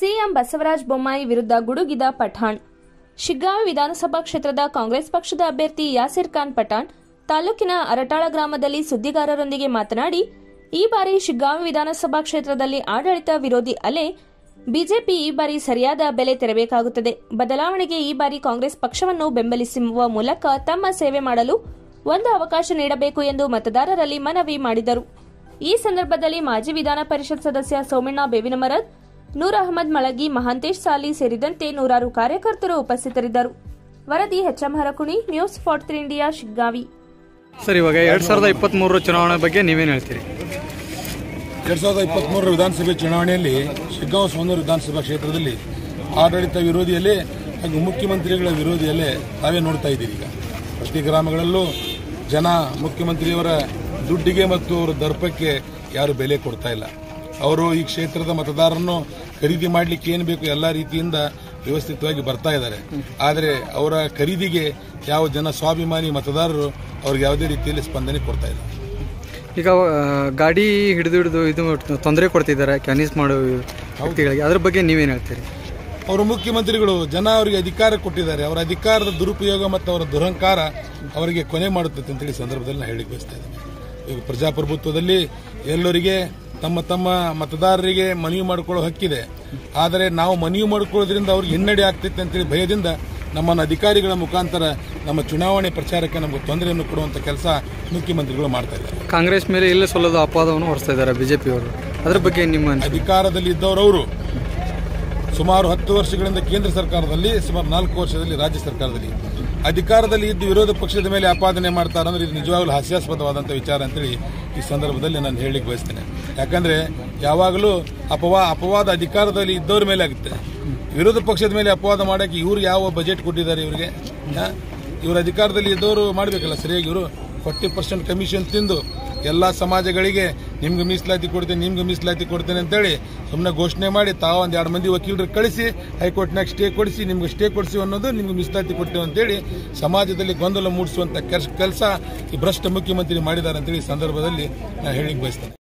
CM Basavaraj Bommai ವಿರುದ್ಧ ಗುಡುಗಿದ ಪಠಾಣ್ ಶಿಗ್ಗಾಂವಿ ವಿಧಾನಸಭಾ ಕ್ಷೇತ್ರದ ಕಾಂಗ್ರೆಸ್ ಪಕ್ಷದ ಅಭ್ಯರ್ಥಿ ಯಾಸಿರ್ ಖಾನ್ ಪಠಾಣ್ ತಾಲೂಕಿನ ಅರಟಾಳ ಗ್ರಾಮದಲ್ಲಿ ಸುದ್ದಿಗಾರರೊಂದಿಗೆ ಮಾತನಾಡಿ ಈ ಬಾರಿ ಶಿಗ್ಗಾಂವಿ ವಿಧಾನಸಭಾ ಕ್ಷೇತ್ರದಲ್ಲಿ ಆಡಳಿತ ವಿರೋಧಿ ಅಲೆ ಬಿಜೆಪಿ ಈ ಬಾರಿ ಸರಿಯಾದ ಬೆಲೆ ತೆರಬೇಕಾಗುತ್ತದೆ ಬದಲಾವಣೆಗೆ ಈ ಬಾರಿ ಕಾಂಗ್ರೆಸ್ ಪಕ್ಷವನ್ನು ಬೆಂಬಲಿಸುವ ಮೂಲಕ ತಮ್ಮ ಸೇವೆ ಮಾಡಲು ಒಂದು ಅವಕಾಶ ನೀಡಬೇಕು ಎಂದು ಮತದಾರರಲ್ಲಿ ಮನವಿ ಮಾಡಿದರು ಈ ಸಂದರ್ಭದಲ್ಲಿ ಮಾಜಿ ವಿಧಾನ ಪರಿಷತ್ ಸದಸ್ಯ ಸೋಮಣ್ಣ ಬೇವಿನಮರದ್ ನೂರ್ ಅಹಮದ್ ಮಳಗಿ ಮಹಾಂತೇಶ್ ಸಾಲಿ ಸೇರಿದಂತೆ ನೂರಾರು ಕಾರ್ಯಕರ್ತರು ಉಪಸ್ಥಿತರಿದ್ದರು ವರದಿ ಎಚ್ಎಂ ಹರಕುಣಿ ನ್ಯೂಸ್ ಫಾರ್ಟ್ ತ್ರೀ ಇಂಡಿಯಾ ಶಿಗ್ಗಾವಿ ಸರ್ ಇವಾಗ ಎರಡ್ ಸಾವಿರದ ಇಪ್ಪತ್ತ್ ಮೂರರ ಚುನಾವಣೆ ಬಗ್ಗೆ ನೀವೇನು ಹೇಳ್ತೀರಿ ಎರಡ್ ಸಾವಿರದ ಇಪ್ಪತ್ಮೂರರ ವಿಧಾನಸಭೆ ಚುನಾವಣೆಯಲ್ಲಿ ಶಿಗ್ಗಾಂವ ಸೋನೂರು ವಿಧಾನಸಭಾ ಕ್ಷೇತ್ರದಲ್ಲಿ ಆಡಳಿತ ವಿರೋಧಿಯಲ್ಲೇ ಹಾಗೂ ಮುಖ್ಯಮಂತ್ರಿಗಳ ವಿರೋಧಿಯಲ್ಲೇ ತಾವೇ ನೋಡ್ತಾ ಇದ್ದೀರಿ ಈಗ ಪ್ರತಿ ಗ್ರಾಮಗಳಲ್ಲೂ ಜನ ಮುಖ್ಯಮಂತ್ರಿಯವರ ದುಡ್ಡಿಗೆ ಮತ್ತು ಅವರ ದರ್ಪಕ್ಕೆ ಯಾರು ಬೆಲೆ ಕೊಡ್ತಾ ಇಲ್ಲ ಅವರು ಈ ಕ್ಷೇತ್ರದ ಮತದಾರರನ್ನು ಖರೀದಿ ಮಾಡಲಿಕ್ಕೆ ಏನು ಬೇಕು ಎಲ್ಲ ರೀತಿಯಿಂದ ವ್ಯವಸ್ಥಿತವಾಗಿ ಬರ್ತಾ ಇದ್ದಾರೆ ಆದರೆ ಅವರ ಖರೀದಿಗೆ ಯಾವ ಜನ ಸ್ವಾಭಿಮಾನಿ ಮತದಾರರು ಅವ್ರಿಗೆ ಯಾವುದೇ ರೀತಿಯಲ್ಲಿ ಸ್ಪಂದನೆ ಕೊಡ್ತಾ ಇಲ್ಲ ಈಗ ಆ, ಗಾಡಿ ಹಿಡಿದು ಹಿಡಿದು ಇದು ತೊಂದರೆ ಕೊಡ್ತಿದ್ದಾರೆ ಕ್ಯಾನಿಸ್ ಮಾಡೋ ವ್ಯಕ್ತಿಗಳಿಗೆ ಅದ್ರ ಬಗ್ಗೆ ನೀವೇನು ಹೇಳ್ತೀರಿ ಅವರು ಮುಖ್ಯಮಂತ್ರಿಗಳು ಜನ ಅವರಿಗೆ ಅಧಿಕಾರ ಕೊಟ್ಟಿದ್ದಾರೆ ಅವರ ಅಧಿಕಾರದ ದುರುಪಯೋಗ ಮತ್ತು ಅವರ ದುರಹಂಕಾರ ಅವರಿಗೆ ಕೊನೆ ಮಾಡುತ್ತದೆ ಅಂತೇಳಿ ಈ ಸಂದರ್ಭದಲ್ಲಿ ನಾನು ಹೇಳಿಕ್ ಬಯಸ್ತಾ ಇದ್ದೇನೆ ಈಗ ಪ್ರಜಾಪ್ರಭುತ್ವದಲ್ಲಿ ಎಲ್ಲರಿಗೆ ತಮ್ಮ ತಮ್ಮ ಮತದಾರರಿಗೆ ಮನವಿ ಮಾಡಿಕೊಳ್ಳೋ ಹಕ್ಕಿದೆ ಆದರೆ ನಾವು ಮನವಿ ಮಾಡಿಕೊಳ್ಳೋದ್ರಿಂದ ಅವ್ರಿಗೆ ಹಿನ್ನಡೆ ಆಗ್ತೈತೆ ಅಂತೇಳಿ ಭಯದಿಂದ ನಮ್ಮನ್ನು ಅಧಿಕಾರಿಗಳ ಮುಖಾಂತರ ನಮ್ಮ ಚುನಾವಣೆ ಪ್ರಚಾರಕ್ಕೆ ನಮಗೆ ತೊಂದರೆಯನ್ನು ಕೊಡುವಂಥ ಕೆಲಸ ಮುಖ್ಯಮಂತ್ರಿಗಳು ಮಾಡ್ತಾ ಇದ್ದಾರೆ ಕಾಂಗ್ರೆಸ್ ಮೇಲೆ ಇಲ್ಲ ಸಲ್ಲದ ಅಪವಾದವನ್ನು ಹೊರಿಸ್ತಾ ಇದ್ದಾರೆ ಬಿಜೆಪಿಯವರು ಅದ್ರ ಬಗ್ಗೆ ನಿಮ್ಮ ಅನಿಸಿಕೆ? ಅಧಿಕಾರದಲ್ಲಿ ಇದ್ದವರವರು ಸುಮಾರು ಹತ್ತು ವರ್ಷಗಳಿಂದ ಕೇಂದ್ರ ಸರ್ಕಾರದಲ್ಲಿ ಸುಮಾರು ನಾಲ್ಕು ವರ್ಷದಲ್ಲಿ ರಾಜ್ಯ ಸರ್ಕಾರದಲ್ಲಿ ಅಧಿಕಾರದಲ್ಲಿ ಇದ್ದು ವಿರೋಧ ಪಕ್ಷದ ಮೇಲೆ ಆಪಾದನೆ ಮಾಡ್ತಾರೆ ಅಂದ್ರೆ ಇದು ನಿಜವಾಗ್ಲೂ ಹಾಸ್ಯಾಸ್ಪದವಾದಂಥ ವಿಚಾರ ಅಂತೇಳಿ ಈ ಸಂದರ್ಭದಲ್ಲಿ ನಾನು ಹೇಳಲಿಕ್ಕೆ ಬಯಸ್ತೇನೆ ಯಾಕಂದ್ರೆ ಯಾವಾಗಲೂ ಅಪವಾ ಅಪವಾದ ಅಧಿಕಾರದಲ್ಲಿ ಇದ್ದವ್ರ ಮೇಲೆ ಆಗುತ್ತೆ ವಿರೋಧ ಪಕ್ಷದ ಮೇಲೆ ಅಪವಾದ ಮಾಡಕ್ಕೆ ಇವ್ರು ಯಾವ ಬಜೆಟ್ ಕೊಟ್ಟಿದ್ದಾರೆ ಇವರಿಗೆ ಇವರು ಅಧಿಕಾರದಲ್ಲಿ ಇದ್ದವರು ಮಾಡಬೇಕಲ್ಲ ಸರಿಯಾಗಿ ಇವರು ಫಾರ್ಟಿ ಪರ್ಸೆಂಟ್ ಕಮಿಷನ್ ತಿಂದು ಎಲ್ಲ ಸಮಾಜಗಳಿಗೆ ನಿಮ್ಗೆ ಮೀಸಲಾತಿ ಕೊಡ್ತೇನೆ ನಿಮ್ಗೆ ಮೀಸಲಾತಿ ಕೊಡ್ತೇನೆ ಅಂತೇಳಿ ಸುಮ್ಮನೆ ಘೋಷಣೆ ಮಾಡಿ ತಾವು ಒಂದು ಎರಡು ಮಂದಿ ವಕೀಲರು ಕಳಿಸಿ ಹೈಕೋರ್ಟ್ನಾಗ ಸ್ಟೇ ಕೊಡಿಸಿ ನಿಮ್ಗೆ ಸ್ಟೇ ಕೊಡಿಸಿ ಅನ್ನೋದು ನಿಮ್ಗೆ ಮೀಸಲಾತಿ ಕೊಡ್ತೇವೆ ಅಂತೇಳಿ ಸಮಾಜದಲ್ಲಿ ಗೊಂದಲ ಮೂಡಿಸುವಂತ ಕೆಲಸ ಈ ಭ್ರಷ್ಟ ಮುಖ್ಯಮಂತ್ರಿ ಮಾಡಿದ್ದಾರೆ ಅಂತೇಳಿ ಈ ಸಂದರ್ಭದಲ್ಲಿ ನಾನು ಹೇಳಿಕ್ ಬಯಸ್ತೇನೆ